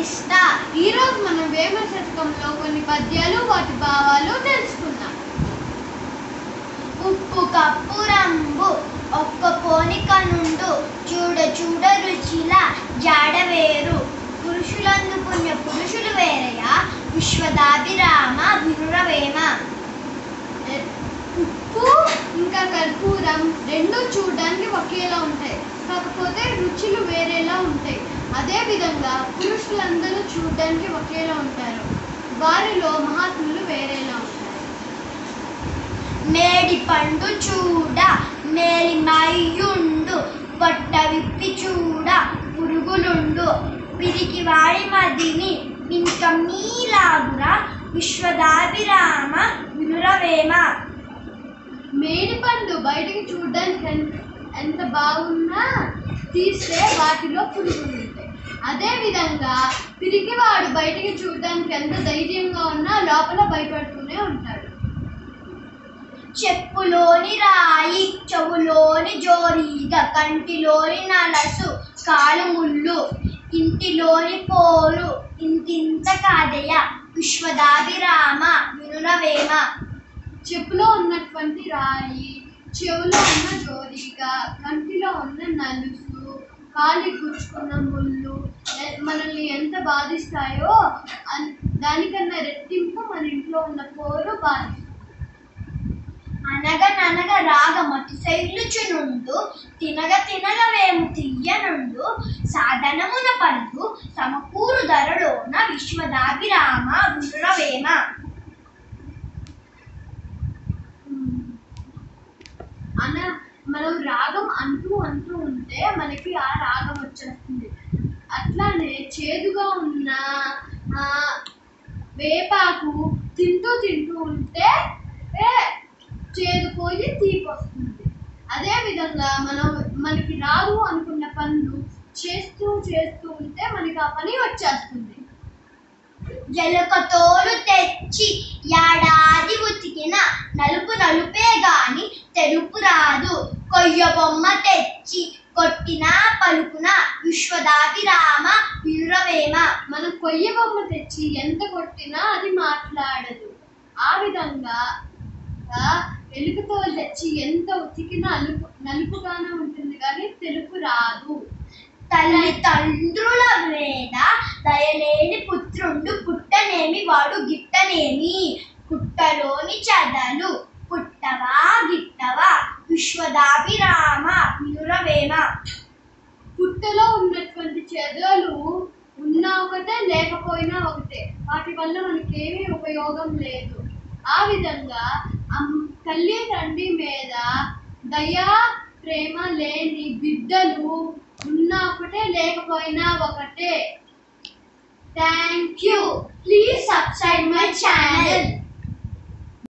కృష్ణ ఈరోజు మనం వేమ శతకంలో కొన్ని పద్యాలు వాటి భావాలు తెలుసుకుందాం ఉప్పు కప్పు రంబు ఒక్క పోనిక నుండు చూడ చూడ రుచిల జాడ వేరు పురుషులందు పుణ్య పురుషులు వేరయా విశ్వదాభిరామ వినురవేమ ఎ- ఉప్పు ఇంకా కర్పూరం రెండు చూడడానికి ఒకేలా ఉంటాయి కాకపోతే రుచులు వేరేలా ఉంటాయి అదే విధంగా పురుషులందరూ చూడడానికి ఒకేలా ఉంటారు వారిలో మహాత్ములు వేరేలా ఉంటారు మేడి పండు చూడ మేలిమయ్యుండు పొట్ట విప్పి చూడ పురుగులుండు పిరికి వాడి మదిని ఇంక మీలాగురా విశ్వదాభిరామ వినురవేమ మేడిపండు బయటికి చూడడానికి ఎంత ఎంత బాగున్నా తీస్తే వాటిలో పురుగులు ఉంటాయి అదే విధంగా పిరికివాడు బయటికి చూడడానికి ఎంత ధైర్యంగా ఉన్నా లోపల భయపడుతూనే ఉంటాడు చెప్పులోని రాయి చెవులోని జోరీగ కంటిలోని నలసు కాలు ముళ్ళు ఇంటిలోని పోరు ఇంతింత కాదయ విశ్వదాభిరామ వినురవేమ చెప్పులో ఉన్నటువంటి రాయి చెవులో ఉన్న జోరిక కంటిలో ఉన్న నలుసు కాలి గుచ్చుకున్న ముళ్ళు ఎ- మనల్ని ఎంత బాధిస్తాయో అన్- దానికన్నా రెట్టింపు మన ఇంట్లో ఉన్న పోరు బాధిస్తుంది అనగననగ రాగమతి శైలుచునుండు తినగ తినగ వేము తీయనుండు సాధనమున పలుకు సమకూరు ధరలోన విశ్వదాభిరామ వినురవేమ అన మనం రాగం అంటూ అంటూ ఉంటే మనకి ఆ రాగం వచ్చేస్తుంది అట్లానే చేదుగా ఉన్న ఆ, వేపాకు తింటూ తింటూ ఉంటే ఏ, చేదు పోయి తీపి వస్తుంది అదే విధంగా మనం మనకి రాదు అనుకున్న పనులు చేస్తూ చేస్తూ ఉంటే మనకి ఆ పని వచ్చేస్తుంది జలకతోలు తెచ్చి ఏడాది ఉతికిన నలుపు నలుపే గాని తెలుపు రాదు కొయ్య బొమ్మ తెచ్చి కొట్టిన పలుకున విశ్వదాభిరామ వినురవేమ మనం కొయ్య బొమ్మ తెచ్చి ఎంత కొట్టినా అది మాట్లాడదు ఆ విధంగా ఆ, ఎలుకతో తెచ్చి ఎంత ఉతికినా అలుపు నలుపుగానే ఉంటుంది కానీ తెలుపు రాదు తల్లి తండ్రుల వేద దయలేని పుత్రుండు పుట్టనేమి వాడు గిట్టనేమి పుట్టలోని చదలు పుట్టవా గిట్టవా విశ్వదాభిరామ వినురవేమ పుట్టలో ఉన్నటువంటి చెదలు ఉన్నా ఒకటే లేకపోయినా ఒకటే వాటి వల్ల మనకేమీ ఉపయోగం లేదు ఆ విధంగా అమ్- తల్లి తండ్రి మీద దయా ప్రేమ లేని బిడ్డలు ఉన్నా ఒకటే లేకపోయినా ఒకటే thank you please subscribe my channel